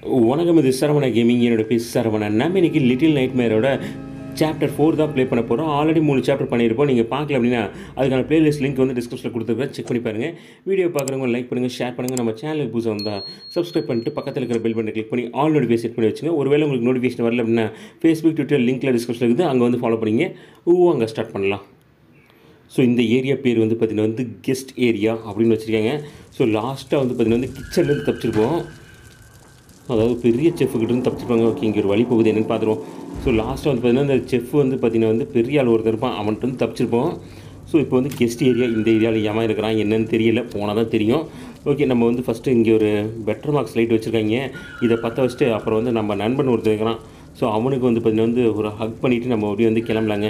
வணக்கம் இது சரவண கேமிங் என்னோட பேர் சரவணன் நம்ம இன்னைக்கு லிட்டில் நைட் மேரோட சாப்டர் ஃபோர் தான் ப்ளே பண்ண போகிறோம் ஆல்ரெடி மூணு சாப்டர் பண்ணியிருப்போம் நீங்கள் பார்க்கல அப்படின்னா அதுக்கான பிளேலிஸ்ட் லிங்க் வந்து டிஸ்கிரிப்ஷனில் கொடுத்துருக்கேன் செக் பண்ணி பாருங்கள் வீடியோ பார்க்குறவங்க லைக் பண்ணுங்கள் ஷேர் பண்ணுங்கள் நம்ம சேனலுக்கு புதுசாக வந்தால் சப்ஸ்கிரைப் பண்ணிட்டு பக்கத்தில் இருக்கிற பெல் பட்டனை கிளிக் பண்ணி ஆல் நோட்டிஃபிகேஷன் செட் பண்ணி வச்சுங்க ஒருவேளை உங்களுக்கு நோட்டிஃபிகேஷன் வரல அப்படின்னா ஃபேஸ்புக் ட்விட்டர் லிங்க்கில் டிஸ்கிரிப்ஷனில் இருக்குது அங்கே வந்து ஃபாலோ பண்ணிங்க ஊ அங்கே ஸ்டார்ட் பண்ணலாம் ஸோ இந்த ஏரியா பேர் வந்து பார்த்திங்கன்னா வந்து கெஸ்ட் ஏரியா அப்படின்னு வச்சுருக்காங்க ஸோ லாஸ்ட்டாக வந்து பார்த்திங்கன்னா வந்து கிச்சன்லேருந்து தப்பிச்சிருப்போம் அதாவது பெரிய செஃப்கிட்ட இருந்து தப்பிச்சிருப்பாங்க ஓகே இங்கே ஒரு வழி போகுது என்னென்னு பார்த்துருவோம் ஸோ லாஸ்ட்டாக வந்து பார்த்திங்கன்னா இந்த செஃப் வந்து பார்த்திங்கன்னா வந்து பெரிய ஆள் ஒருத்தர் இருப்பான் அவன்கிட்ட வந்து தப்பிச்சிருப்போம் ஸோ இப்போ வந்து கெஸ்ட் ஏரியா இந்த ஏரியாவில் ஏமா இருக்கிறான் என்னன்னு தெரியல போனால் தான் தெரியும் ஓகே நம்ம வந்து ஃபஸ்ட்டு இங்கே ஒரு பெட்டர் மார்க்ஸ் லைட் வச்சுருக்காங்க இதை பற்ற வச்சுட்டு அப்புறம் வந்து நம்ம நண்பன் ஒருத்தர் இருக்கிறான் ஸோ அவனுக்கு வந்து பார்த்திங்கன்னா வந்து ஒரு ஹக் பண்ணிவிட்டு நம்ம அப்படியே வந்து கிளம்பலாங்க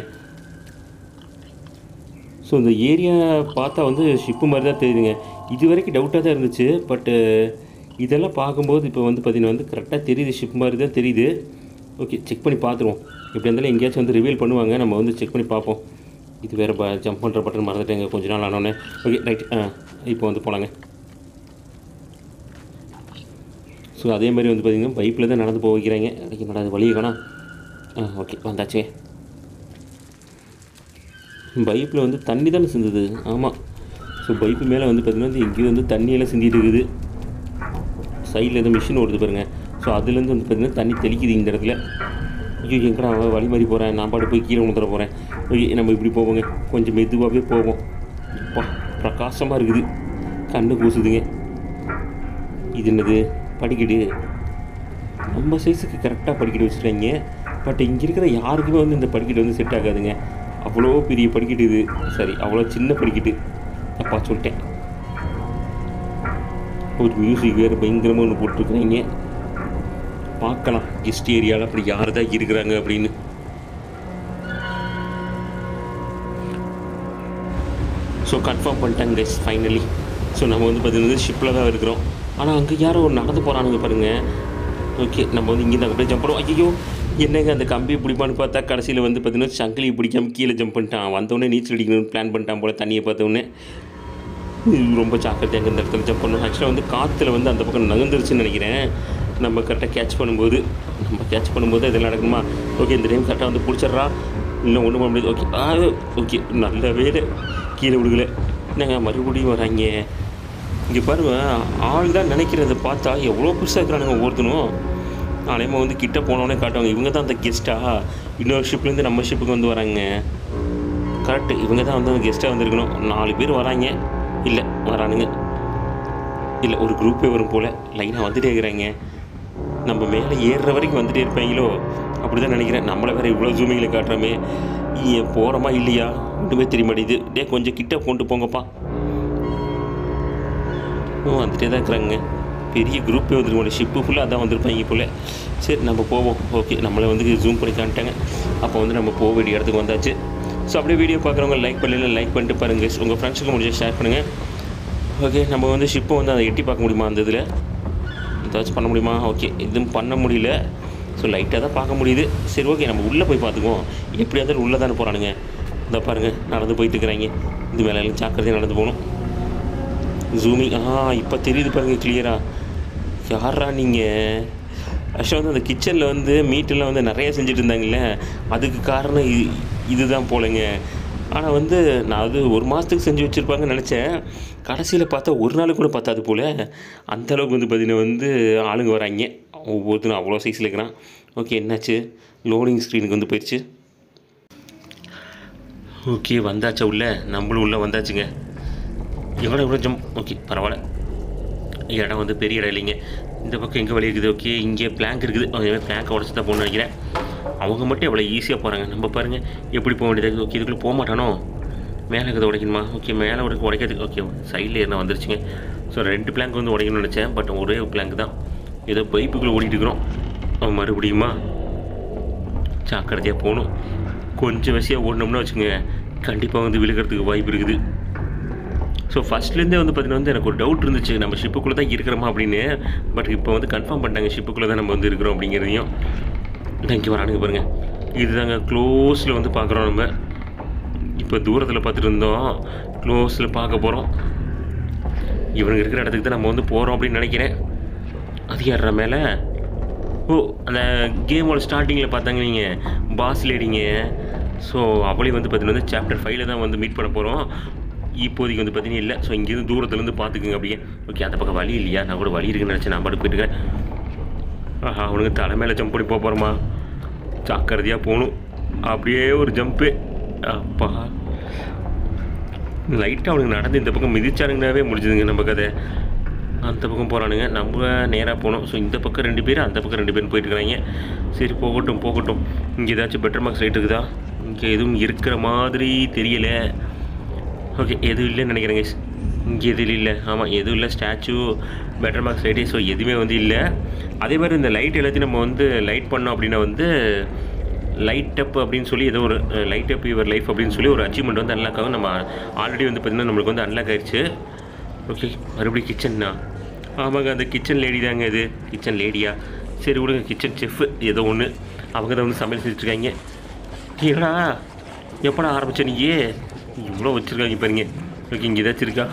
ஸோ இந்த ஏரியா பார்த்தா வந்து ஷிப்பு மாதிரி தான் தெரியுதுங்க இது வரைக்கும் டவுட்டாக தான் இருந்துச்சு பட்டு இதெல்லாம் பார்க்கும்போது இப்போ வந்து பார்த்திங்கன்னா வந்து கரெக்டாக தெரியுது ஷிப் மாதிரி தான் தெரியுது ஓகே செக் பண்ணி பார்த்துருவோம் எப்படி இருந்தாலும் எங்கேயாச்சும் வந்து ரிவீல் பண்ணுவாங்க நம்ம வந்து செக் பண்ணி பார்ப்போம் இது வேறு ப ஜம்ப் பண்ணுற பட்டன் மறந்துட்டேங்க கொஞ்ச நாள் ஆனோடனே ஓகே ரைட் ஆ இப்போ வந்து போகலாங்க ஸோ அதே மாதிரி வந்து பார்த்திங்கன்னா பைப்பில் தான் நடந்து போக வைக்கிறாங்க அதுக்கு என்னடா அது வழியை காணோம் ஆ ஓகே வந்தாச்சுங்க பைப்பில் வந்து தண்ணி தானே சிந்துது ஆமாம் ஸோ பைப்பு மேலே வந்து பார்த்திங்கன்னா வந்து எங்கேயும் வந்து தண்ணியெல்லாம் சிந்திட்டு இருக்குது சைடில் ஏதோ மிஷின் ஓடுது பாருங்கள் ஸோ அதுலேருந்து வந்து பார்த்திங்கன்னா தண்ணி தெளிக்குது இந்த இடத்துல ஐயோ எங்கடா அவன் வழி மாதிரி போகிறேன் நான் பாட்டு போய் கீழே உணர்ந்துட போகிறேன் ஓகே நம்ம இப்படி போவோங்க கொஞ்சம் மெதுவாகவே போவோம் பா பிரகாசமாக இருக்குது கண்ணு கூசுதுங்க இது என்னது படிக்கட்டு நம்ம சைஸுக்கு கரெக்டாக படிக்கட்டு வச்சுருக்காங்க பட் இங்கே இருக்கிற யாருக்குமே வந்து இந்த படிக்கட்டு வந்து செட் ஆகாதுங்க அவ்வளோ பெரிய படிக்கட்டு இது சரி அவ்வளோ சின்ன படிக்கட்டு அப்பா சொல்லிட்டேன் ஒரு மியூசிக் வேறு பயங்கரமாக ஒன்று போட்டிருக்குறாங்க பார்க்கலாம் கெஸ்ட் ஏரியாவில் அப்படி யார் தான் இருக்கிறாங்க அப்படின்னு ஸோ கன்ஃபார்ம் பண்ணிட்டாங்க கைஸ் ஃபைனலி ஸோ நம்ம வந்து பார்த்தீங்கன்னா ஷிப்பில் தான் இருக்கிறோம் ஆனால் அங்கே யாரோ ஒரு நடந்து போகிறானுங்க பாருங்கள் ஓகே நம்ம வந்து இங்கேருந்து அங்கே போய் ஜம்ப் பண்ணுவோம் ஐயோ என்னங்க அந்த கம்பி பிடிப்பான்னு பார்த்தா கடைசியில் வந்து பார்த்தீங்கன்னா சங்கிலி பிடிக்காம கீழே ஜம்ப் பண்ணிட்டான் வந்தோடனே நீச்சல் அடிக்கணும்னு பிளான் பண்ணிட்டான் போல் தண்ணியை பார்த்தோன்னே இது ரொம்ப ஜாக்கிரதையாக இந்த இடத்துல ஜம்ப் பண்ணணும் ஆக்சுவலாக வந்து காற்றுல வந்து அந்த பக்கம் நகர்ந்துருச்சுன்னு நினைக்கிறேன் நம்ம கரெக்டாக கேட்ச் பண்ணும்போது நம்ம கேட்ச் பண்ணும்போது இதெல்லாம் நடக்குமா ஓகே இந்த டைம் கரெக்டாக வந்து பிடிச்சிட்றா இன்னும் ஒன்றும் பண்ண முடியாது ஓகே ஆ ஓகே நல்ல வேலை கீழே விடுகல என்னங்க மறுபடியும் வராங்க இங்கே பாருங்க ஆள் தான் நினைக்கிறத பார்த்தா எவ்வளோ பெருசாக இருக்கிறானுங்க ஒவ்வொருத்தனும் நாளையமாக வந்து கிட்ட போனோடனே காட்டுவாங்க இவங்க தான் அந்த கெஸ்ட்டா இன்னொரு ஷிப்லேருந்து நம்ம ஷிப்புக்கு வந்து வராங்க கரெக்டு இவங்க தான் வந்து கெஸ்ட்டாக வந்திருக்கணும் நாலு பேர் வராங்க இல்லை வரானுங்க இல்லை ஒரு குரூப்பே வரும் போல் லைனாக வந்துட்டே இருக்கிறாங்க நம்ம மேலே ஏறுற வரைக்கும் வந்துட்டே இருப்பாங்களோ அப்படி தான் நினைக்கிறேன் நம்மளை வேறு இவ்வளோ ஜூமிங்கில் காட்டுறோமே ஏன் போகிறோமா இல்லையா ஒன்றுமே தெரிய மாட்டேங்குது டே கொஞ்சம் கிட்ட கொண்டு போங்கப்பா ஓ வந்துட்டே தான் இருக்கிறாங்க பெரிய குரூப்பே வந்துருக்கோம் ஷிப்பு ஃபுல்லாக அதான் வந்திருப்பாங்க போல் சரி நம்ம போவோம் ஓகே நம்மளை வந்து ஜூம் பண்ணி காமிட்டாங்க அப்போ வந்து நம்ம போக வேண்டிய இடத்துக்கு வந்தாச்சு ஸோ அப்படியே வீடியோ பார்க்குறவங்க லைக் பண்ணல லைக் பண்ணிட்டு பாருங்கள் உங்கள் ஃப்ரெண்ட்ஸுக்கு முடிஞ்ச ஷேர் பண்ணுங்கள் ஓகே நம்ம வந்து ஷிப்பை வந்து அதை எட்டி பார்க்க முடியுமா அந்த இதில் ஏதாச்சும் பண்ண முடியுமா ஓகே எதுவும் பண்ண முடியல ஸோ லைட்டாக தான் பார்க்க முடியுது சரி ஓகே நம்ம உள்ளே போய் பார்த்துக்குவோம் எப்படியா இருந்தாலும் உள்ளே தானே போகிறானுங்க இந்த பாருங்கள் நடந்து போயிட்டு இருக்கிறாங்க இது மேலே எல்லாம் ஜாக்கிரதையாக நடந்து போகணும் ஜூமிங் ஆ இப்போ தெரியுது பாருங்கள் கிளியராக யாரா நீங்கள் ஆக்சுவலாக வந்து அந்த கிச்சனில் வந்து மீட்டெல்லாம் வந்து நிறைய செஞ்சுட்டு இருந்தாங்கல்ல அதுக்கு காரணம் இது இதுதான் போலங்க ஆனால் வந்து நான் அது ஒரு மாதத்துக்கு செஞ்சு வச்சுருப்பாங்கன்னு நினச்சேன் கடைசியில் பார்த்தா ஒரு நாள் கூட பார்த்தாது போல் அந்தளவுக்கு வந்து பார்த்திங்கன்னா வந்து ஆளுங்க வராங்க ஒவ்வொருத்தரும் அவ்வளோ சைஸில் இருக்கிறான் ஓகே என்னாச்சு லோடிங் ஸ்க்ரீனுக்கு வந்து போயிடுச்சு ஓகே வந்தாச்சா உள்ள நம்மளும் உள்ளே வந்தாச்சுங்க எவ்வளோ எவ்வளோ ஜம் ஓகே பரவாயில்ல இடம் வந்து பெரிய இடம் இல்லைங்க இந்த பக்கம் எங்கே வழி இருக்குது ஓகே இங்கே பிளாங்க் இருக்குது அதே பிளாங்கை உடச்சி தான் போகணும்னு நினைக்கிறேன் அவங்க மட்டும் எவ்வளோ ஈஸியாக போகிறாங்க நம்ம பாருங்கள் எப்படி போக வேண்டியது ஓகே இதுக்குள்ளே போக மாட்டானோ மேலே இருக்கிறத உடைக்கணுமா ஓகே மேலே உடைக்க உடைக்கிறதுக்கு ஓகே சைடில் என்ன வந்துருச்சுங்க ஸோ ரெண்டு பிளாங்க் வந்து உடைக்கணும்னு நினச்சேன் பட் ஒரே பிளாங்க் தான் ஏதோ பைப்புக்குள்ளே ஓடிட்டு இருக்கிறோம் அவன் மறுபடியுமா ஜாக்கிரதையாக போகணும் கொஞ்சம் வசியாக ஓடினோம்னா வச்சுங்க கண்டிப்பாக வந்து விழுகிறதுக்கு வாய்ப்பு இருக்குது ஸோ ஃபஸ்ட்லேருந்தே வந்து பார்த்தீங்கன்னா வந்து எனக்கு ஒரு டவுட் இருந்துச்சு நம்ம ஷிப்புக்குள்ளே தான் இருக்கிறோமா அப்படின்னு பட் இப்போ வந்து கன்ஃபார்ம் பண்ணிட்டாங்க ஷிப்புக்குள்ளே தான் நம்ம வந்து இருக்கிறோம் அப்படிங்கிறதையும் இங்கே வரானுங்க பாருங்கள் இதுதாங்க க்ளோஸில் வந்து பார்க்குறோம் நம்ம இப்போ தூரத்தில் பார்த்துட்டு இருந்தோம் க்ளோஸில் பார்க்க போகிறோம் இவனுங்க இருக்கிற இடத்துக்கு தான் நம்ம வந்து போகிறோம் அப்படின்னு நினைக்கிறேன் அது யாரா மேலே ஓ அந்த கேமோட ஸ்டார்டிங்கில் பார்த்தாங்க நீங்கள் பாஸ் லேடிங்க ஸோ அவளையும் வந்து பார்த்தீங்கன்னா வந்து சாப்டர் ஃபைவ்ல தான் வந்து மீட் பண்ண போகிறோம் இப்போதைக்கு வந்து பார்த்தீங்கன்னா இல்லை ஸோ இங்கேருந்து தூரத்துலேருந்து பார்த்துக்குங்க அப்படியே ஓகே அந்த பக்கம் வழி இல்லையா நான் கூட வழி இருக்குன்னு நினச்சேன் நான் பாட்டு போயிட்டுருக்கேன் ஆஹா அவனுக்கு தலை மேலே ஜம்ப் பண்ணி போக போகிறோமா ஜாக்கிரதையாக போகணும் அப்படியே ஒரு ஜம்ப்பு அப்பா லைட்டாக அவனுக்கு நடந்து இந்த பக்கம் மிதிச்சானுங்கனாவே முடிஞ்சுதுங்க நம்ம கதை அந்த பக்கம் போகிறானுங்க நம்ம நேராக போனோம் ஸோ இந்த பக்கம் ரெண்டு பேர் அந்த பக்கம் ரெண்டு பேரும் போயிட்டுருக்காங்க சரி போகட்டும் போகட்டும் இங்கே ஏதாச்சும் பெட்டர் மார்க்ஸ் ரைட் இருக்குதா இங்கே எதுவும் இருக்கிற மாதிரி தெரியல ஓகே எதுவும் இல்லைன்னு நினைக்கிறேங்க இங்கே எதுவும் இல்லை ஆமாம் எதுவும் இல்லை statue better marks right so எதுவுமே வந்து இல்லை அதே மாதிரி இந்த லைட் எல்லாத்தையும் நம்ம வந்து லைட் பண்ணோம் அப்படின்னா வந்து லைட் அப் அப்படின்னு சொல்லி ஏதோ ஒரு லைட் அப் யுவர் லைஃப் அப்படின்னு சொல்லி ஒரு அச்சீவ்மெண்ட் வந்து அன்லாக் ஆகும் நம்ம ஆல்ரெடி வந்து பார்த்திங்கன்னா நம்மளுக்கு வந்து அன்லாக் ஆயிடுச்சு ஓகே மறுபடியும் கிச்சன்னா ஆமாங்க அந்த கிச்சன் லேடி தாங்க இது கிச்சன் லேடியா சரி விடுங்க கிச்சன் செஃப் ஏதோ ஒன்று அவங்க தான் வந்து சமையல் செஞ்சுட்ருக்காங்க ஏடா எப்படா ஆரம்பிச்ச நீ இவ்வளோ வச்சுருக்காங்க பாருங்க ஓகே இங்கே ஏதாச்சும் இருக்கா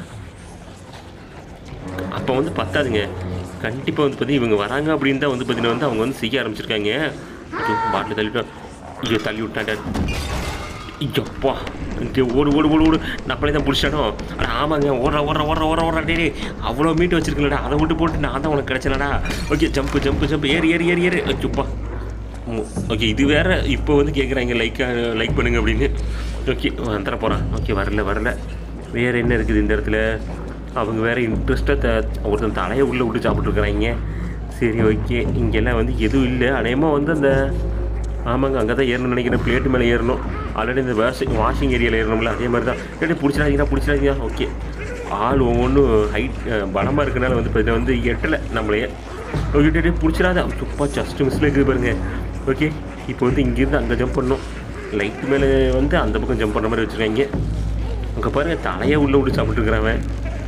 அப்போ வந்து பத்தாதுங்க கண்டிப்பாக வந்து பார்த்தீங்கன்னா இவங்க வராங்க அப்படின்னு தான் வந்து பார்த்தீங்கன்னா வந்து அவங்க வந்து செய்ய ஆரம்பிச்சிருக்காங்க ஐயோ பாட்டில் தள்ளிட்டோம் ஐயோ தள்ளி விட்டாண்டா ஐயோப்பா இங்கே ஓடு ஓடு ஓடு ஓடு நம்மளே தான் பிடிச்சானோ ஆனால் ஆமாங்க ஓடுற ஓடுற ஓடுற ஓடுற ஓடுற டே அவ்வளோ மீட்டு வச்சிருக்கலடா அதை விட்டு போட்டு நான் தான் உனக்கு கிடச்சலடா ஓகே ஜம்ப்பு ஜம்ப்பு ஜம்ப் ஏறி ஏறி ஏறி ஏறி ஐயோப்பா ஓகே இது வேற இப்போ வந்து கேட்குறாங்க லைக் லைக் பண்ணுங்க அப்படின்னு ஓகே வந்துட போகிறான் ஓகே வரல வரல வேறு என்ன இருக்குது இந்த இடத்துல அவங்க வேறு இன்ட்ரெஸ்ட்டாக ஒருத்தன் தலையை உள்ளே விட்டு சாப்பிட்ருக்குறாங்க சரி ஓகே இங்கெல்லாம் வந்து எதுவும் இல்லை அநேகமாக வந்து அந்த ஆமாங்க அங்கே தான் ஏறணும்னு நினைக்கிறேன் பிளேட்டு மேலே ஏறணும் ஆல்ரெடி இந்த வாஷிங் வாஷிங் ஏரியாவில் ஏறணும்ல அதே மாதிரி தான் எப்படி பிடிச்சிடாதீங்கன்னா பிடிச்சிடாதீங்க ஓகே ஆள் ஒவ்வொன்றும் ஹைட் பலமாக இருக்கனால வந்து இப்போ இதை வந்து எட்டலை நம்மளையே ஓகே பிடிச்சிடாத சுப்பா ஜஸ்ட் மிஸ்ல இருக்குது பாருங்க ஓகே இப்போ வந்து இங்கேருந்து அங்கே ஜம்ப் பண்ணணும் லைட் மேலே வந்து அந்த பக்கம் ஜம்ப் பண்ண மாதிரி வச்சுருக்காங்க அங்கே பாருங்க தலையை உள்ளே விட்டு சாப்பிட்டுருக்குறான்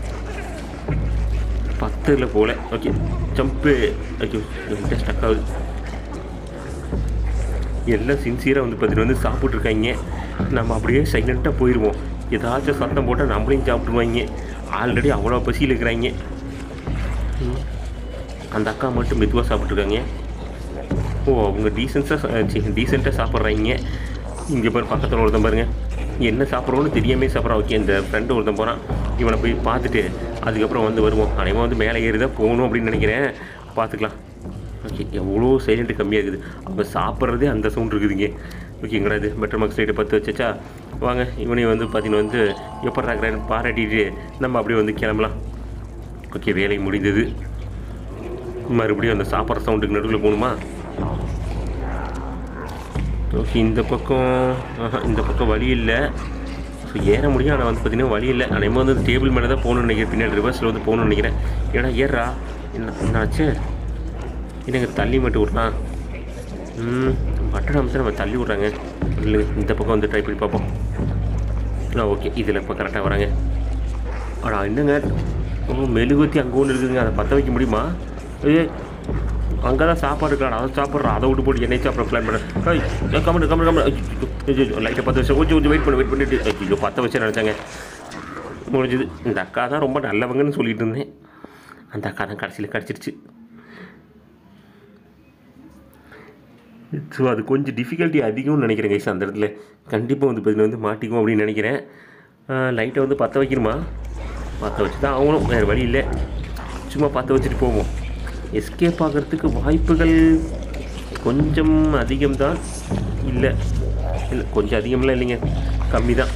பத்தில் போல ஓகே ஜம்ப்பு ஓகே என்கிட்ட ஸ்டக் ஆகுது எல்லாம் சின்சியராக வந்து பார்த்தீங்கன்னா வந்து சாப்பிட்ருக்காங்க நம்ம அப்படியே சைலண்ட்டாக போயிடுவோம் ஏதாச்சும் சத்தம் போட்டால் நம்மளையும் சாப்பிட்ருவாங்க ஆல்ரெடி அவ்வளோ பசியில் இருக்கிறாங்க ம். அந்த அக்கா மட்டும் மெதுவாக சாப்பிட்ருக்காங்க ஓ அவங்க டீசென்ஸாக டீசெண்டாக சாப்பிட்றாங்க இங்கே பாரு பக்கத்தில் ஒருத்தன் பாருங்க என்ன சாப்பிட்றோன்னு தெரியாமே சாப்பிட்றான் ஓகே இந்த ஃப்ரெண்டு ஒருத்தன் போகிறான் இவனை போய் பார்த்துட்டு அதுக்கப்புறம் வந்து வருவோம் அனைவன் வந்து மேலே ஏறி தான் போகணும் அப்படின்னு நினைக்கிறேன் பார்த்துக்கலாம் ஓகே எவ்வளோ சைலண்ட்டு கம்மியாக இருக்குது அவங்க சாப்பிட்றதே அந்த சவுண்ட் இருக்குதுங்க ஓகேங்களா இது பெட்டர் மார்க்ஸ் ரைட்டை பற்ற வச்சா வாங்க இவனையும் வந்து பார்த்தீங்கன்னா வந்து எப்படி இருக்கிறான்னு பாராட்டிட்டு நம்ம அப்படியே வந்து கிளம்பலாம் ஓகே வேலை முடிந்தது மறுபடியும் அந்த சாப்பிட்ற சவுண்டுக்கு நடுவில் போகணுமா ஓகே இந்த பக்கம் ஆஹா, இந்த பக்கம் வழி இல்லை ஸோ ஏற முடியும் ஆனால் வந்து பார்த்தீங்கன்னா வழி இல்லை அனைமா வந்து டேபிள் மேலே தான் போகணும்னு நினைக்கிறேன் பின்னாடி ரிவர்ஸில் வந்து போகணும்னு நினைக்கிறேன் ஏடா ஏறா என்ன என்னாச்சு என்னங்க தள்ளி மட்டும் விட்றான் ம் பட்டன் அம்சம் நம்ம தள்ளி விட்றாங்க இல்லைங்க இந்த பக்கம் வந்து ட்ரை பண்ணி பார்ப்போம் ஆ ஓகே இதில் இப்போ கரெக்டாக வராங்க ஆடா என்னங்க ஓ மெழுகுவத்தி அங்கே ஒன்று இருக்குதுங்க அதை பற்ற வைக்க முடியுமா ஏ அங்கே தான் சாப்பாடு இருக்கலாம் அதை சாப்பிட்றோம் அதை விட்டு போட்டு என்னை சாப்பிட்ற பிளான் பண்ணேன் கமெண்ட் கமெண்ட் கமெண்ட் லைட்டை பற்ற வச்சு கொஞ்சம் கொஞ்சம் வெயிட் பண்ணி வெயிட் பண்ணிட்டு ஐயோ பற்ற வச்சு நினச்சாங்க முடிஞ்சுது இந்த அக்கா தான் ரொம்ப நல்லவங்கன்னு சொல்லிட்டு இருந்தேன் அந்த அக்கா தான் கடைசியில் கிடச்சிருச்சு ஸோ அது கொஞ்சம் டிஃபிகல்ட்டி அதிகம்னு நினைக்கிறேன் கைஸ் அந்த இடத்துல கண்டிப்பாக வந்து பார்த்தீங்கன்னா வந்து மாட்டிக்கும் அப்படின்னு நினைக்கிறேன் லைட்டை வந்து பற்ற வைக்கணுமா பற்ற வச்சு தான் ஆகணும் வேறு வழி இல்லை சும்மா பற்ற வச்சுட்டு போவோம் எஸ்கேப் ஆகிறதுக்கு வாய்ப்புகள் கொஞ்சம் அதிகம்தான் இல்லை இல்லை கொஞ்சம் அதிகம்லாம் இல்லைங்க கம்மி தான்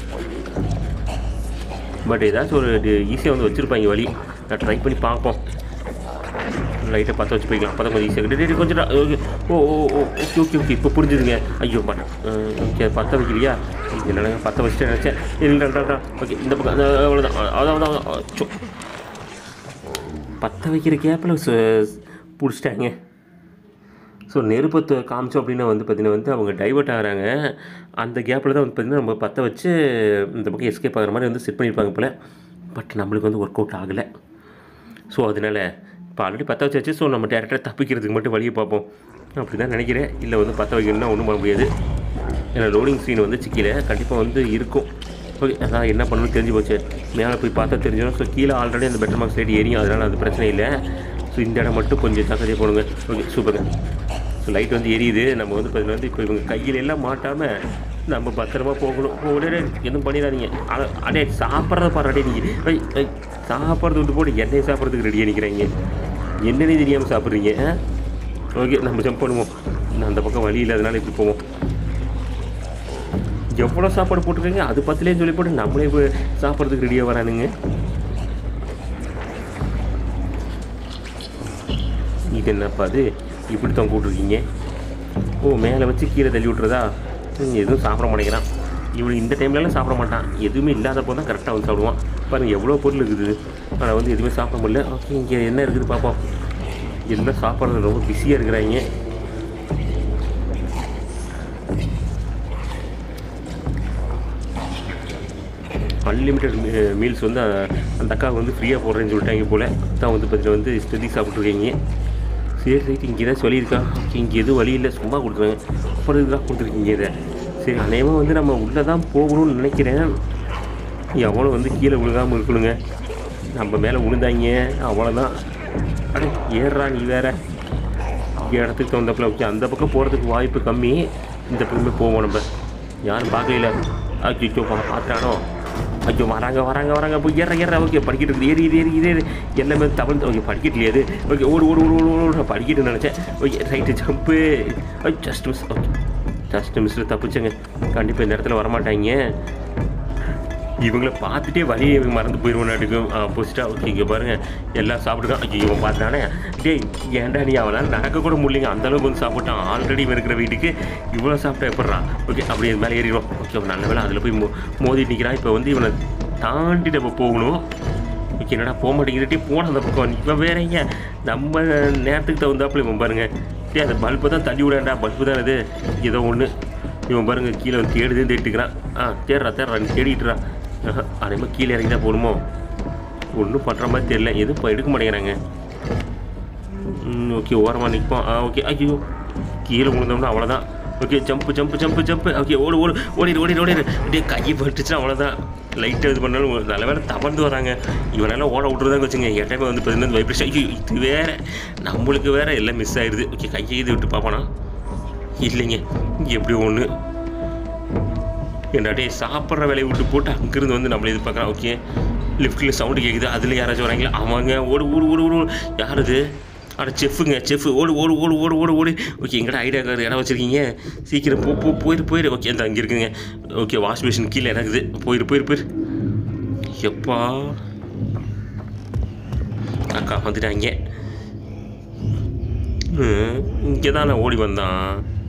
பட் ஏதாச்சும் ஒரு ஈஸியாக வந்து வச்சுருப்பாங்க வழி நான் ட்ரை பண்ணி பார்ப்போம் லைட்டை பற்ற வச்சு போய்க்கலாம் அப்போ தான் கொஞ்சம் ஈஸியாக டேய் கொஞ்சம் டா- okay. Oh oh oh okay okay okay இப்போ புரிஞ்சுதுங்க ஐயோ பட் ஓகே பற்ற வைக்கலையா இல்லைங்க பற்ற வச்சுட்டு நினச்சேன் இல்லைடா ஓகே இந்த பக்கம் அந்த அவ்வளோதான் அதான் அதான் அச்சோ. பற்ற வைக்கிற கேப்பில் பிடிச்சிட்டாங்க ஸோ நெருப்பத்தை காமிச்சோம் அப்படின்னா வந்து பார்த்திங்கன்னா வந்து அவங்க டைவர்ட் ஆகிறாங்க அந்த கேப்பில் தான் வந்து பார்த்திங்கன்னா நம்ம பற்ற வச்சு இந்த பக்கம் எஸ்கேப் ஆகிற மாதிரி வந்து செட் பண்ணியிருப்பாங்க போல் பட் நம்மளுக்கு வந்து ஒர்க் அவுட் ஆகலை ஸோ அதனால் இப்போ ஆல்ரெடி பற்ற வச்சாச்சு ஸோ நம்ம டேரெக்டாக தப்பிக்கிறதுக்கு மட்டும் வழியை பார்ப்போம் அப்படி தான் நினைக்கிறேன் இல்லை வந்து பற்ற வைக்கணும்னா ஒன்றும் பண்ண முடியாது ஏன்னா லோடிங் ஸ்க்ரீன் வந்து கீழே கண்டிப்பாக வந்து இருக்கும் ஓகே அதான் என்ன பண்ணணும்னு தெரிஞ்சு போச்சு மேலே போய் பார்த்தா தெரிஞ்சிடும் ஸோ கீழே ஆல்ரெடி அந்த பெட்டர் மார்க்ஸ் லைட் எரியும் அதனால் அது பிரச்சனை இல்லை ஸோ ஸோ இந்த இடம் மட்டும் கொஞ்சம் ஜாக்கிரதையாக போடுங்க ஓகே சூப்பருங்க ஸோ லைட் வந்து எரியுது நம்ம வந்து பார்த்தீங்கன்னா வந்து இப்போ இவங்க கையில எல்லாம் மாட்டாமல் நம்ம பத்திரமா போகணும் உடனே எதுவும் பண்ணிடாதீங்க அட- அடே சாப்பிட்றத பாரு நீங்கள் சாப்பிட்றது விட்டு போட்டு எண்ணெய் சாப்பிட்றதுக்கு ரெடியாக நிற்கிறாங்க என்னன்னே தெரியாமல் சாப்பிட்றீங்க ஓகே நம்ம ஜம்ப் பண்ணுவோம் நான் அந்த பக்கம் வழி இல்லாதனால இப்படி போவோம் எவ்வளோ சாப்பாடு போட்டிருக்கீங்க அது பத்துலேயும் சொல்லி போட்டு நம்மளே இப்போ சாப்பிட்றதுக்கு ரெடியாக வரானுங்க இது என்னப்பா அது இப்படி தான் கூட்டிருக்கீங்க ஓ மேலே வச்சு கீழே தள்ளி விட்றதா ம், எதுவும் சாப்பிட மாட்டேங்கிறான் இவன் இந்த டைம்லலாம் சாப்பிட மாட்டான் எதுவுமே இல்லாதப்போ தான் கரெக்டாக வந்து சாப்பிடுவான் பாருங்கள் எவ்வளோ பொருள் இருக்குது ஆனால் வந்து எதுவுமே சாப்பிட முடியல ஓகே இங்கே என்ன இருக்குது பார்ப்போம் எல்லாம் சாப்பிட்றது ரொம்ப பிஸியாக இருக்கிறாங்க அன்லிமிட்டெட் மீல்ஸ் வந்து அஹ், அந்த அக்கா வந்து ஃப்ரீயாக போடுறேன்னு சொல்லிட்டாங்க போல் தான் வந்து பார்த்தீங்கன்னா வந்து ஸ்டெடி சாப்பிட்ருக்கீங்க சரி சரி இங்கே தான் சொல்லியிருக்கா ஓகே இங்கே எதுவும் வழி இல்லை சும்மா கொடுத்துருங்க அப்புறம் இதுதான் கொடுத்துருக்கீங்க இதை சரி அநேகமாக வந்து நம்ம உள்ளே தான் போகணும்னு நினைக்கிறேன் எவ்வளோ வந்து கீழே விழுகாமல் இருக்கணுங்க நம்ம மேலே விழுந்தாங்க அவ்வளோதான் அட ஏறுறா நீ வேற இடத்துக்கு தகுந்தப்பில் ஓகே அந்த பக்கம் போகிறதுக்கு வாய்ப்பு கம்மி இந்த பக்கமே போவோம் நம்ம யாரும் பார்க்கல அச்சோ பார்த்தானோ ஐயோ வராங்க வராங்க வராங்க போய் ஏற ஏற ஓகே படிக்கிட்டு இருக்குது ஏறி ஏறி ஏறி ஏறி எல்லாமே தமிழ் ஓகே படிக்கட்டுலையே அது ஓகே ஓடு ஓடு ஓடு ஓடு ஓடு நான் படிக்கிட்டு நினச்சேன் okay right jump just miss okay just மிஸ்ஸில் தப்பிச்சேங்க கண்டிப்பாக இந்த இடத்துல வரமாட்டாங்க இவங்கள பார்த்துட்டே வழியை இவங்க மறந்து போயிடுவோம் ஆப்போசிட்டாக ஓகே இங்கே பாருங்கள் எல்லாம் சாப்பிட்டுருக்கான் ஐயோ இவன் பார்த்தானே டேய் ஏன்டா நீ அவனால் நடக்க கூட முடியலைங்க அந்தளவுக்கு வந்து சாப்பிட்டான் ஆல்ரெடி இவன் இருக்கிற வீட்டுக்கு இவ்வளோ சாப்பிட்டா எப்பட்றான் ஓகே அப்படி இது மேலே ஏறிடும் ஓகே நல்ல வேலை அதில் போய் மோ மோதி நிற்கிறான் இப்போ வந்து இவனை தாண்டி நம்ம போகணும் ஓகே என்னடா போக மாட்டேங்கிறட்டே போன அந்த பக்கம் இவன் வேறங்க நம்ம நேரத்துக்கு தகுந்தாப்புல இவன் பாருங்க டேய் அந்த பல்பை தான் தள்ளி விடாண்டா பல்பு தான் இது ஏதோ ஒன்று இவன் பாருங்க கீழே வந்து தேடுதே தேடிட்டுக்கிறான் ஆ தேடுறா தேடுறா நீ தேடிட்டுறான் அதே மாதிரி கீழே இறங்கி தான் போகணுமோ ஒன்றும் பண்ணுற மாதிரி தெரியல எதுவும் இப்போ எடுக்க மாட்டேங்கிறாங்க ம் ஓகே ஓரமாக நிற்போம் ஆ ஓகே ஐயோ கீழே விழுந்தோம்னா அவ்வளோதான் okay jump jump jump jump okay ஓடு ஓடு ஓடிடு ஓடிடு ஓடிடு அப்படியே கையை பட்டுச்சுன்னா அவ்வளோதான் லைட்டாக இது பண்ணாலும் ஒரு நல்ல வேலை தவழ்ந்து வராங்க இவனெல்லாம் ஓட விட்றதாங்க வச்சுங்க என் வந்து பார்த்தீங்கன்னா வைப்ரேஷன் ஐயோ இது வேற நம்மளுக்கு வேற எல்லாம் மிஸ் ஆயிடுது ஓகே கையை இது விட்டு பார்ப்பானா இல்லைங்க எப்படி ஒன்று என்னடா டேய் சாப்பிட்ற வேலையை விட்டு போட்டு அங்கேருந்து வந்து நம்மளை இது பார்க்குறான் ஓகே லிஃப்ட்டில் சவுண்டு கேட்குது அதில் யாராச்சும் வராங்களா ஆமாங்க ஓடு ஓடு ஓடு ஓடு ஓடு. யார் இது அட செஃப்புங்க செஃப்பு ஓடு ஓடு ஓடு ஓடு ஓடு ஓடு ஓகே எங்கடா ஐடியா கார்டு இடம் வச்சுருக்கீங்க சீக்கிரம் போ போ போயிரு போயிரு ஓகே இந்த அங்கே இருக்குங்க ஓகே வாஷ் மிஷின் கீழே இறங்குது போயிரு போயிரு போயிரு எப்பா அக்கா வந்துட்டாங்க இங்கே தான் நான் ஓடி வந்தான்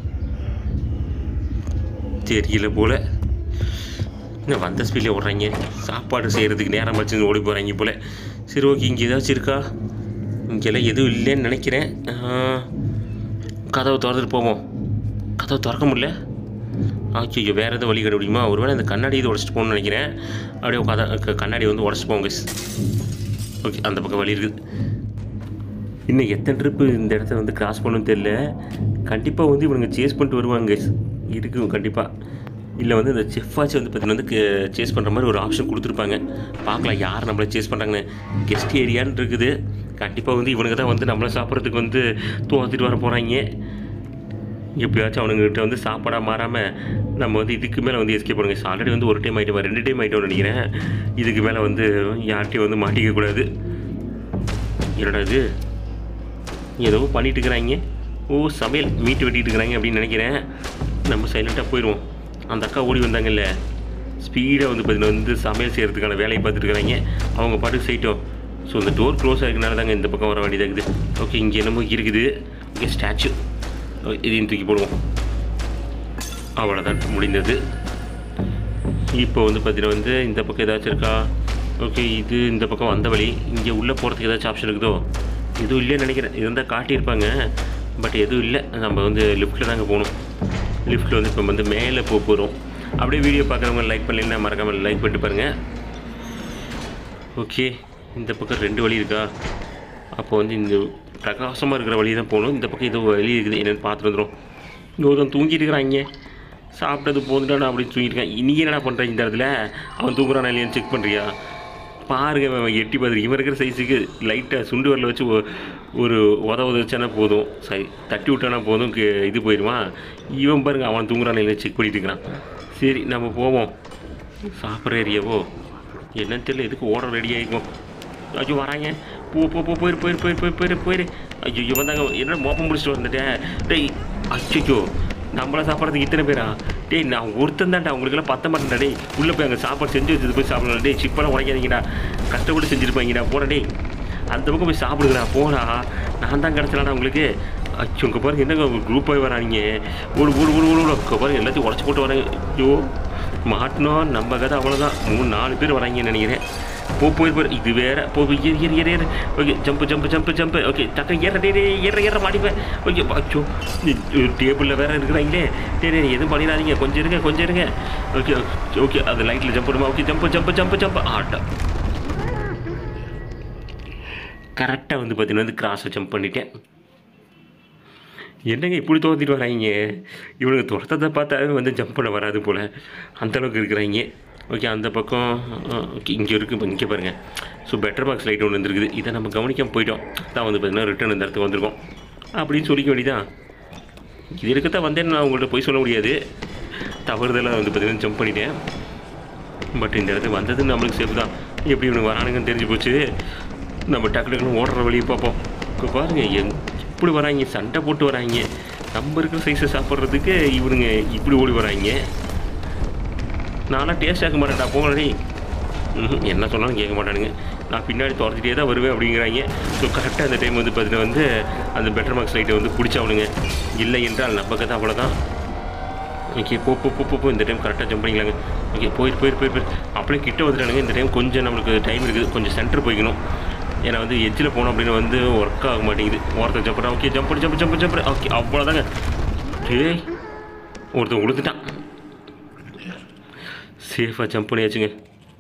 தெரியல போல இன்னும் வந்த ஸ்பீடில் ஓடுறாங்க சாப்பாடு செய்கிறதுக்கு நேரம் வச்சு ஓடி போகிறாங்க போல சரி ஓகே இங்கே ஏதாச்சும் இருக்கா இங்கெல்லாம் எதுவும் இல்லைன்னு நினைக்கிறேன் ஆ, கதவை திறந்துட்டு போவோம் கதவை திறக்க முடியல ஓகே வேறு எதுவும் வழி கண்டுபிடிக்குமா ஒருவேளை இந்த கண்ணாடி இது உடச்சிட்டு போகணும்னு நினைக்கிறேன் அப்படியே கதை க- கண்ணாடி வந்து உடச்சிட்டு போங்க ஓகே அந்த பக்கம் வழி இருக்குது இன்னும் எத்தனை ட்ரிப்பு இந்த இடத்த வந்து கிராஸ் பண்ணணும்னு தெரியல கண்டிப்பாக வந்து இவனுங்க சேஸ் பண்ணிட்டு வருவாங்க guys. இருக்கும் கண்டிப்பாக இல்லை வந்து இந்த செஃப்பாச்சும் வந்து பார்த்தீங்கன்னா வந்து சேஸ் பண்ணுற மாதிரி ஒரு ஆப்ஷன் கொடுத்துருப்பாங்க பார்க்கலாம் யார் நம்மளை சேஸ் பண்ணுறாங்கன்னு கெஸ்ட் ஏரியான்னு இருக்குது கண்டிப்பாக வந்து இவனுங்க தான் வந்து நம்மளை சாப்பிட்றதுக்கு வந்து தோத்துட்டு வர போகிறாங்க எப்படியாச்சும் அவனுங்கிட்ட வந்து சாப்பாடாக மாறாமல் நம்ம வந்து இதுக்கு மேலே வந்து எஸ்கேப் பண்ணுங்க ஆல்ரெடி வந்து ஒரு டைம் ஆகிட்டோம் ரெண்டு டைம் ஆகிட்டோம்னு நினைக்கிறேன் இதுக்கு மேலே வந்து யார்கிட்டையும் வந்து மாட்டிக்க கூடாது என்னடா இது ஏதோ பண்ணிட்டு இருக்கிறாங்க ஓ சமையல் மீட்டு வெட்டிட்டு இருக்கிறாங்க அப்படின்னு நினைக்கிறேன் நம்ம சைலண்ட்டாக போயிடுவோம் அந்த அக்கா ஓடி வந்தாங்கல்ல ஸ்பீடாக வந்து பார்த்தீங்கன்னா வந்து சமையல் செய்கிறதுக்கான வேலையை பார்த்துட்டு இருக்கிறாங்க அவங்க பாட்டுக்கு செய்யிட்டோம் ஸோ இந்த டோர் க்ளோஸ் ஆகிருக்கனால தாங்க இந்த பக்கம் வர வேண்டியதாக இருக்குது ஓகே இங்கே என்னமோ இருக்குது ஓகே ஸ்டாச்சு இதையும் தூக்கி போடுவோம் அவ்வளோதான் முடிந்தது இப்போ வந்து பார்த்தீங்கன்னா வந்து இந்த பக்கம் ஏதாச்சும் இருக்கா ஓகே இது இந்த பக்கம் வந்த வழி இங்கே உள்ளே போகிறதுக்கு ஏதாச்சும் ஆப்ஷன் இருக்குதோ எதுவும் இல்லைன்னு நினைக்கிறேன் இது இருந்தால் காட்டியிருப்பாங்க பட் எதுவும் இல்லை நம்ம வந்து லிஃப்ட்டில் தாங்க போகணும் லிஃப்ட்டில் வந்து இப்போ வந்து மேலே போக போகிறோம் அப்படியே வீடியோ பார்க்குறவங்க லைக் பண்ணலைன்னா மறக்காமல் லைக் பண்ணிட்டு பாருங்கள் ஓகே இந்த பக்கம் ரெண்டு வழி இருக்கா அப்போ வந்து இந்த பிரகாசமாக இருக்கிற வழி தான் போகணும் இந்த பக்கம் ஏதோ வழி இருக்குது என்னென்னு பார்த்துட்டு வந்துடும் இங்கே ஒருத்தன் தூங்கிட்டு இருக்கிறாங்க சாப்பிட்டது போதுட்டானா அப்படின்னு தூங்கியிருக்கேன் இன்றைக்கி என்னடா பண்ணுறேன் இந்த இடத்துல அவன் தூங்குறானா இல்லையான்னு செக் பண்ணுறியா பாருங்க அவன் எட்டி பார்த்து இவன் இருக்கிற சைஸுக்கு லைட்டாக சுண்டு வரல வச்சு ஒ- ஒரு உத உத வச்சானா போதும் சரி தட்டி விட்டானா போதும் கி- இது போயிடுமா இவன் பாருங்க அவன் தூங்குறான் இல்லை செக் பண்ணிட்டு இருக்கிறான் சரி நம்ம போவோம் சாப்பிட்ற ஏரியாவோ என்னன்னு தெரியல எதுக்கு ஓட ரெடி ஆகிக்கும் ஐயோ வராங்க போ போ போ போயிரு போயிரு போயிரு போயிரு போயிரு போயிரு ஐயோ வந்தாங்க என்ன மோப்பம் முடிச்சுட்டு வந்துட்டேன் டேய் அச்சோ நம்மள சாப்பிட்றதுக்கு இத்தனை பேரா டேய் நான் ஒருத்தன் தான்டா உங்களுக்கெல்லாம் பத்த மாட்டேன்டா டேய் உள்ளே போய் அங்கே சாப்பாடு செஞ்சு வச்சது போய் சாப்பிடலாம் டேய் சிப்பெல்லாம் உடைக்காதீங்கடா கஷ்டப்பட்டு செஞ்சுருப்பாங்கடா போடா டேய் அந்த பக்கம் போய் சாப்பிடுங்கடா போடா நான் தான் கிடச்சலாடா உங்களுக்கு அச்சோ இங்கே பாருங்க என்ன குரூப்பாகி வராங்க ஓடு ஓடு ஓடு ஓடு இங்கே பாருங்க எல்லாத்தையும் உடச்சி போட்டு வராங்க ஐயோ மாட்டினோம் நம்ம கதை அவ்வளோதான் மூணு நாலு பேர் வராங்கன்னு நினைக்கிறேன் போ போய் போய் இது வேற போ போய் ஏறு ஏறு ஏறு ஏறு okay jump jump jump jump okay டக்கு ஏற டே டே ஏற ஏற மாடிப்பேன் ஓகே அச்சோ டேபிளில் வேற இருக்கிறாங்களே டே டே எதுவும் பண்ணிடாதீங்க கொஞ்சம் இருங்க கொஞ்சம் இருங்க ஓகே ஓகே அது லைட்டில் ஜம்ப் பண்ணுமா okay jump jump jump jump ஆட்டா கரெக்டாக வந்து பார்த்தீங்கன்னா வந்து கிராஸை ஜம்ப் பண்ணிட்டேன் என்னங்க இப்படி தோத்திட்டு வராங்க இவனுக்கு துரத்தத்தை பார்த்தாவே வந்து ஜம்ப் பண்ண வராது போல் அந்தளவுக்கு இருக்கிறாங்க ஓகே அந்த பக்கம் ஓகே இங்கே இருக்குது இங்கே பாருங்கள் ஸோ பெட்டர் பாக்ஸ் லைட் ஒன்று வந்துருக்குது இதை நம்ம கவனிக்காமல் போயிட்டோம் தான் வந்து பார்த்தீங்கன்னா ரிட்டர்ன் இந்த இடத்துக்கு வந்திருக்கோம் அப்படின்னு சொல்லிக்க வேண்டியதான் இது இருக்கத்தான் வந்தேன்னு நான் உங்கள்கிட்ட போய் சொல்ல முடியாது தவறுதலாக வந்து பார்த்தீங்கன்னா ஜம்ப் பண்ணிட்டேன் பட் இந்த இடத்துக்கு வந்தது நம்மளுக்கு சேஃப் தான் எப்படி இவனுக்கு வரானுங்கன்னு தெரிஞ்சு போச்சு நம்ம டக்கு டக்குன்னு ஓடுற வழியை பார்ப்போம் இப்போ பாருங்க எங் இப்படி வராங்க சண்டை போட்டு வராங்க நம்ம இருக்கிற சைஸை சாப்பிட்றதுக்கு இவனுங்க இப்படி ஓடி வராங்க நான்லாம் டேஸ்ட் ஆக்க மாட்டேன்டா போங்கடி ம்ஹும், என்ன சொன்னாலும் கேட்க மாட்டானுங்க நான் பின்னாடி துரத்திட்டே தான் வருவேன் அப்படிங்கிறாங்க ஸோ கரெக்டாக அந்த டைம் வந்து பார்த்தீங்கன்னா வந்து அந்த பெட்டர் மார்க்ஸ் லைட்டை வந்து பிடிச்சவனுங்க இல்லை என்றால் நம்ம கதை அவ்வளோதான் ஓகே போ போ போ, போ போ இந்த டைம் கரெக்டாக ஜம்ப் பண்ணிக்கலாங்க ஓகே போயிட்டு போயிட்டு போயிட்டு போயிட்டு அப்படியே கிட்ட வந்துட்டானுங்க இந்த டைம் கொஞ்சம் நம்மளுக்கு டைம் இருக்குது கொஞ்சம் சென்டர் போய்க்கணும் ஏன்னா வந்து எட்ஜில் போனோம் அப்படின்னு வந்து ஒர்க் ஆக மாட்டேங்குது ஒருத்தர் ஜம்ப் பண்ணா okay jump jump jump jump okay அவ்வளோதாங்க டேய் ஒருத்தன் உளுந்துட்டான் சேஃபாக ஜம்ப் பண்ணியாச்சுங்க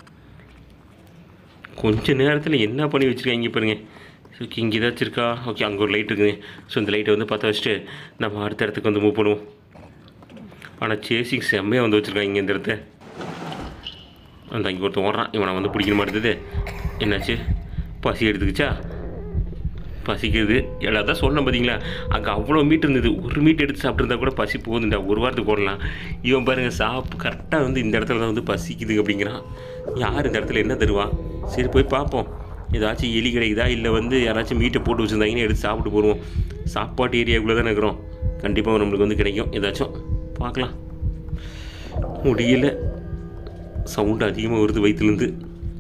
கொஞ்ச நேரத்தில் என்ன பண்ணி வச்சுருக்காங்க பாருங்க ஓகே இங்கே ஏதாச்சும் இருக்கா ஓகே அங்கே ஒரு லைட் இருக்குங்க ஸோ இந்த லைட்டை வந்து பற்ற வச்சுட்டு நம்ம அடுத்த இடத்துக்கு வந்து மூவ் பண்ணுவோம் ஆனால் சேசிங் செம்மையாக வந்து வச்சுருக்காங்க இந்த இடத்த அந்த இங்கே ஒருத்தன் ஓடுறான் இவனை வந்து பிடிக்க மாட்டேது என்னாச்சு பசி எடுத்துக்கிச்சா பசிக்குது எல்லாம் தான் சொன்னேன் பார்த்தீங்களா அங்கே அவ்வளோ மீட் இருந்தது ஒரு மீட் எடுத்து சாப்பிட்ருந்தா கூட பசி போகுதுண்டா ஒரு வாரத்துக்கு ஓடலாம் இவன் பாருங்கள் சாப் கரெக்டாக வந்து இந்த இடத்துல தான் வந்து பசிக்குது அப்படிங்கிறான் யார் இந்த இடத்துல என்ன தருவா சரி போய் பார்ப்போம் ஏதாச்சும் எலி கிடைக்குதா இல்லை வந்து யாராச்சும் மீட்டை போட்டு வச்சுருந்தாங்கன்னு எடுத்து சாப்பிட்டு போடுவோம் சாப்பாட்டு ஏரியாக்குள்ளே தான் இருக்கிறோம் கண்டிப்பாக நம்மளுக்கு வந்து கிடைக்கும் ஏதாச்சும் பார்க்கலாம் முடியல சவுண்டு அதிகமாக வருது வயிற்றுலேருந்து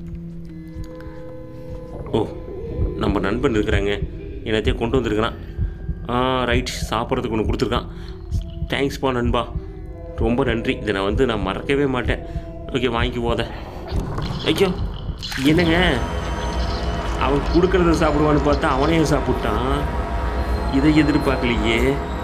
ஓ நம்ம நண்பன் இருக்கிறாங்க என்னத்தையும் கொண்டு வந்திருக்கிறான் ஆ ரைட் சாப்பிட்றதுக்கு ஒன்று கொடுத்துருக்கான் தேங்க்ஸ்ப்பா நண்பா ரொம்ப நன்றி இதை நான் வந்து நான் மறக்கவே மாட்டேன் ஓகே வாங்கி போத ஐயோ என்னங்க அவன் கொடுக்குறத சாப்பிடுவான்னு பார்த்தா அவனையும் சாப்பிட்டான் இதை எதிர்பார்க்கலையே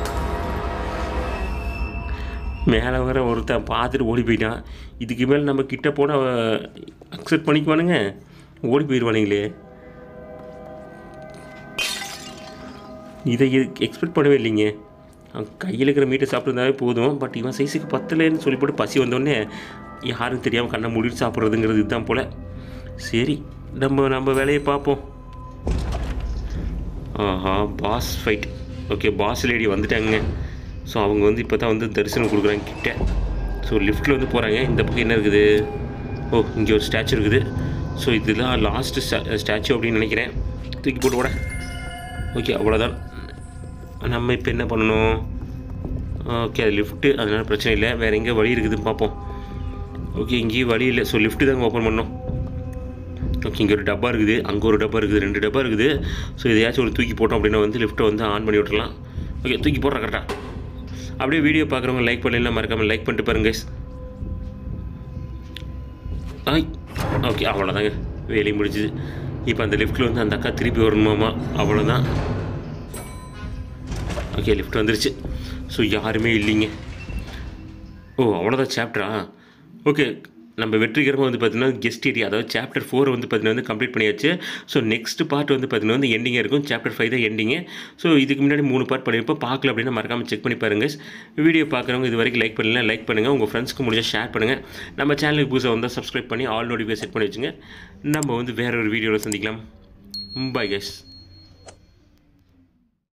மேலே வர ஒருத்தன் பார்த்துட்டு ஓடி போயிட்டான் இதுக்கு மேலே நம்ம கிட்ட போனால் அக்செப்ட் பண்ணிக்குவானுங்க ஓடி போயிடுவானுங்களே இதை எக்ஸ்பெக்ட் பண்ணவே இல்லைங்க அவன் கையில் இருக்கிற மீட்டை சாப்பிட்ருந்தாவே போதும் பட் இவன் சைஸுக்கு பத்தலைன்னு சொல்லி போட்டு பசி வந்தோடனே யாரும் தெரியாமல் கண்ணை மூடிட்டு சாப்பிட்றதுங்கிறது இதுதான் போல் சரி நம்ம நம்ம வேலையை பார்ப்போம் ஆஹா boss fight okay boss lady வந்துட்டாங்க ஸோ அவங்க வந்து இப்போ தான் வந்து தரிசனம் கொடுக்குறாங்க கிட்ட ஸோ லிஃப்ட்டில் வந்து போகிறாங்க இந்த பக்கம் என்ன இருக்குது ஓ இங்கே ஒரு ஸ்டாச்சு இருக்குது ஸோ இதுதான் லாஸ்ட்டு ஸ்டாச்சு அப்படின்னு நினைக்கிறேன் தூக்கி போட்டு விட ஓகே அவ்வளோதான் நம்ம இப்போ என்ன பண்ணணும் ஓகே அது லிஃப்ட்டு அதனால் பிரச்சனை இல்லை வேறு எங்கே வழி இருக்குதுன்னு பார்ப்போம் ஓகே இங்கேயும் வழி இல்லை ஸோ லிஃப்ட்டு தாங்க ஓப்பன் பண்ணோம் ஓகே இங்கே ஒரு டப்பா இருக்குது அங்கே ஒரு டப்பா இருக்குது ரெண்டு டப்பா இருக்குது ஸோ எதையாச்சும் ஒரு தூக்கி போட்டோம் அப்படின்னா வந்து லிஃப்ட்டை வந்து ஆன் பண்ணி விட்டுறலாம் ஓகே தூக்கி போடுறேன் கரெக்டாக அப்படியே வீடியோ பார்க்குறவங்க லைக் பண்ணலாம் மறக்காமல் லைக் பண்ணிட்டு பாருங்க guys. ஆய் ஓகே அவ்வளோதாங்க வேலையை முடிஞ்சுது இப்போ அந்த லிஃப்ட்டில் வந்து அந்த அக்கா திருப்பி வரணுமாமா அவ்வளோதான் ஓகே லிஃப்ட் வந்துருச்சு ஸோ யாருமே இல்லைங்க ஓ அவ்வளோதான் சாப்டரா ஓகே நம்ம வெற்றிகரமாக வந்து பார்த்தீங்கன்னா கெஸ்ட் ஏரியா அதாவது சாப்டர் ஃபோர் வந்து பார்த்தீங்கன்னா வந்து கம்ப்ளீட் பண்ணியாச்சு ஸோ நெக்ஸ்ட் பார்ட் வந்து பார்த்தீங்கன்னா வந்து எண்டிங்காக இருக்கும் சாப்டர் ஃபைவ் தான் எண்டிங்கு ஸோ இதுக்கு முன்னாடி மூணு பார்ட் பண்ணியிருப்போம் பார்க்கல அப்படின்னா மறக்காமல் செக் பண்ணி பாருங்க வீடியோ பார்க்குறவங்க இது வரைக்கும் லைக் பண்ணல லைக் பண்ணுங்கள் உங்கள் ஃப்ரெண்ட்ஸ்க்கு முடிஞ்சால் ஷேர் பண்ணுங்கள் நம்ம சேனலுக்கு புதுசாக வந்தால் சப்ஸ்கிரைப் பண்ணி ஆல் நோட்டிஃபிகேஷன் செட் பண்ணி வச்சுங்க நம்ம வந்து வேற ஒரு வீடியோவில் சந்திக்கலாம் பாய் கைஸ்